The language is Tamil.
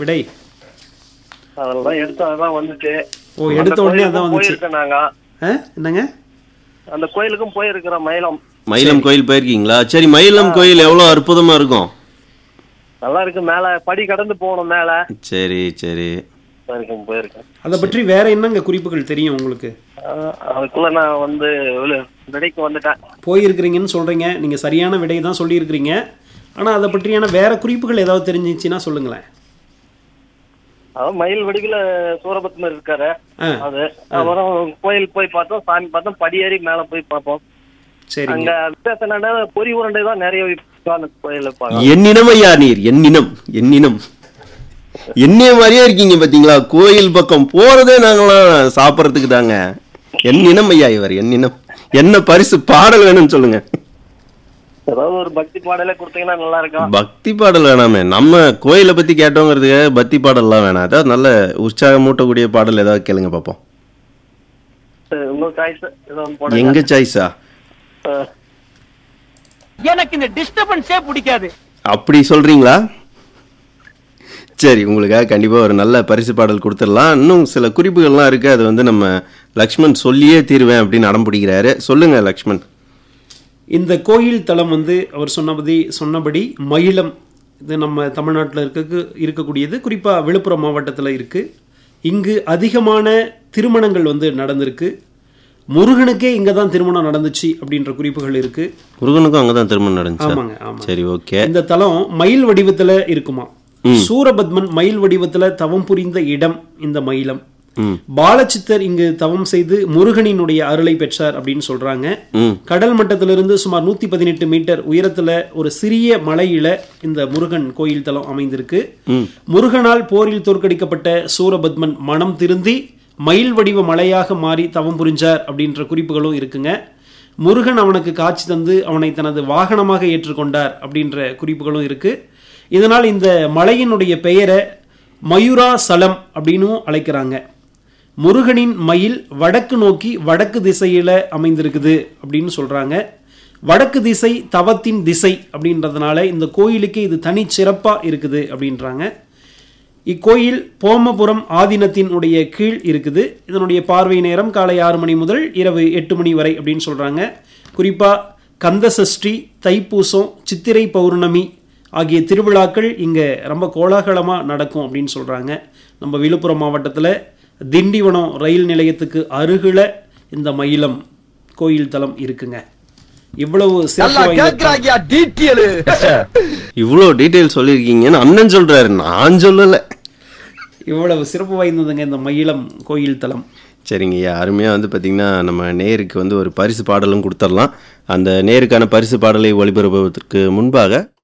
விடை அதெல்லாம் எடுத்து அதான் வந்துச்சு ஓ எடுத்த உடனே அதான் வந்துச்சு போயிருக்கோம் நாங்க ஆ என்னங்க அந்த கோயிலுக்கும் போயிருக்கிறோம் மயிலம் மயிலம் கோயில் போயிருக்கீங்களா சரி மயிலம் கோயில் எவ்வளோ அற்புதமா இருக்கும் நல்லா இருக்கு மேல படி கடந்து போகணும் மேல சரி சரி போயிருக்கேன் போயிருக்கேன் அதை பற்றி வேற என்னங்க குறிப்புகள் தெரியும் உங்களுக்கு அஹ் அதுக்குள்ள நான் வந்து விழு- விடைக்கு வந்துட்டேன் போயிருக்கிறீங்கன்னு சொல்றீங்க நீங்க சரியான விடை தான் சொல்லியிருக்கிறீங்க ஆனா அதை பற்றியான வேற குறிப்புகள் ஏதாவது தெரிஞ்சிச்சுன்னா சொல்லுங்களேன் அதான் மயில் வடிவில சூரபத்மர் இருக்காரு ஆ அது அப்புறம் கோயில் போய் பார்த்தோம் சாமி பார்த்தோம் படியேறி மேல போய் பார்ப்போம் சரிங்க அங்க வித்தியாசம் என்னன்னா பொறி உருண்டை தான் நிறைய விற்கும் அந்த கோயில பார்க்கலாம் என்னினம் ஐயா நீர் என்னினம் என்னினம் என்னைய மாதிரியே இருக்கீங்க பாத்தீங்களா கோயில் பக்கம் போறதே நாங்களாம் சாப்பிட்றதுக்கு தாங்க என்னினம் ஐயா இவர் என்னினம் என்ன பரிசு பாடல் வேணும்னு சொல்லுங்க ஏதாவது ஒரு பக்தி பாடலே கொடுத்தீங்கன்னா நல்லா இருக்கும் பக்தி பாடல் வேணாமே நம்ம கோயிலை பத்தி கேட்டோங்கிறதுக்காக பக்தி பாடல்லாம் வேணாம் அதாவது நல்ல உற்சாகமூட்டக்கூடிய பாடல் ஏதாவது கேளுங்க பார்ப்போம் சரி, உங்க சாய்ஸ் ஏதோ ஒன்று போடுங்க எங்க சாய்ஸா அஹ் எனக்கு இந்த டிஸ்டர்பன்ஸே பிடிக்காது அப்படி சொல்றீங்களா சரி உங்களுக்காக கண்டிப்பா ஒரு நல்ல பரிசு பாடல் கொடுத்துடலாம் இன்னும் சில குறிப்புகள்லாம் இருக்கு அது வந்து நம்ம லக்ஷ்மண் சொல்லியே தீருவேன் அப்படின்னு அடம் பிடிக்கிறாரு சொல்லுங்க லக்ஷ்மண் இந்த கோயில் தலம் வந்து அவர் சொன்னபடி சொன்னபடி மயிலம் இது நம்ம தமிழ்நாட்டில் இருக்க இருக்கக்கூடியது குறிப்பாக விழுப்புரம் மாவட்டத்தில் இருக்குது இங்கு அதிகமான திருமணங்கள் வந்து நடந்திருக்கு முருகனுக்கே இங்கே தான் திருமணம் நடந்துச்சு அப்படின்ற குறிப்புகள் இருக்கு முருகனுக்கும் அங்கதான் திருமணம் நடந்துச்சா ஆமாங்க ஆமாம் சரி ஓகே இந்த தலம் மயில் வடிவத்தில் இருக்குமா சூரபத்மன் மயில் வடிவத்தில் தவம் புரிந்த இடம் இந்த மயிலம் ம் பாலச்சித்தர் இங்கு தவம் செய்து முருகனினுடைய அருளை பெற்றார் அப்படின்னு சொல்றாங்க ம் கடல் மட்டத்திலிருந்து சுமார் நூத்தி பதினெட்டு மீட்டர் உயரத்துல ஒரு சிறிய மலையில இந்த முருகன் கோயில் தலம் அமைந்திருக்கு ம். முருகனால் போரில் தோற்கடிக்கப்பட்ட சூரபத்மன் மனம் திருந்தி மயில் வடிவ மலையாக மாறி தவம் புரிஞ்சார் அப்படின்ற குறிப்புகளும் இருக்குங்க முருகன் அவனுக்கு காட்சி தந்து அவனை தனது வாகனமாக ஏற்றுக்கொண்டார் அப்படின்ற குறிப்புகளும் இருக்கு இதனால் இந்த மலையினுடைய பெயரை மயூரா சலம் அப்படின்னும் அழைக்கிறாங்க முருகனின் மயில் வடக்கு நோக்கி வடக்கு திசையில அமைந்திருக்குது அப்படின்னு சொல்றாங்க வடக்கு திசை தவத்தின் திசை அப்படின்றதுனால இந்த கோயிலுக்கு இது தனி சிறப்பா இருக்குது அப்படின்றாங்க இக்கோயில் போமபுரம் ஆதீனத்தின் உடைய கீழ் இருக்குது இதனுடைய பார்வை நேரம் காலை ஆறு மணி முதல் இரவு எட்டு மணி வரை அப்படின்னு சொல்றாங்க குறிப்பா கந்த சஷ்டி தைப்பூசம் சித்திரை பௌர்ணமி ஆகிய திருவிழாக்கள் இங்க ரொம்ப கோலாகலமா நடக்கும் அப்படின்னு சொல்றாங்க நம்ம விழுப்புரம் மாவட்டத்துல திண்டிவனம் ரயில் நிலையத்துக்கு அருகில இந்த மயிலம் கோயில் தலம் இருக்குங்க இவ்வளவு சிறப்பு நல்லா வாய்ந்த கேக்குறாங்க டீட்டெயில் இவ்வளோ டீட்டெயில் சொல்லியிருக்கீங்கன்னு அண்ணன் சொல்றாரு நான் சொல்லல இவ்வளவு சிறப்பு வாய்ந்ததுங்க இந்த மயிலம் கோயில் தலம் சரிங்க ஐயா அருமையாக வந்து பார்த்தீங்கன்னா நம்ம நேருக்கு வந்து ஒரு பரிசு பாடலும் கொடுத்துடலாம் அந்த நேருக்கான பரிசு பாடலை ஒளிபரப்புவதற்கு முன்பாக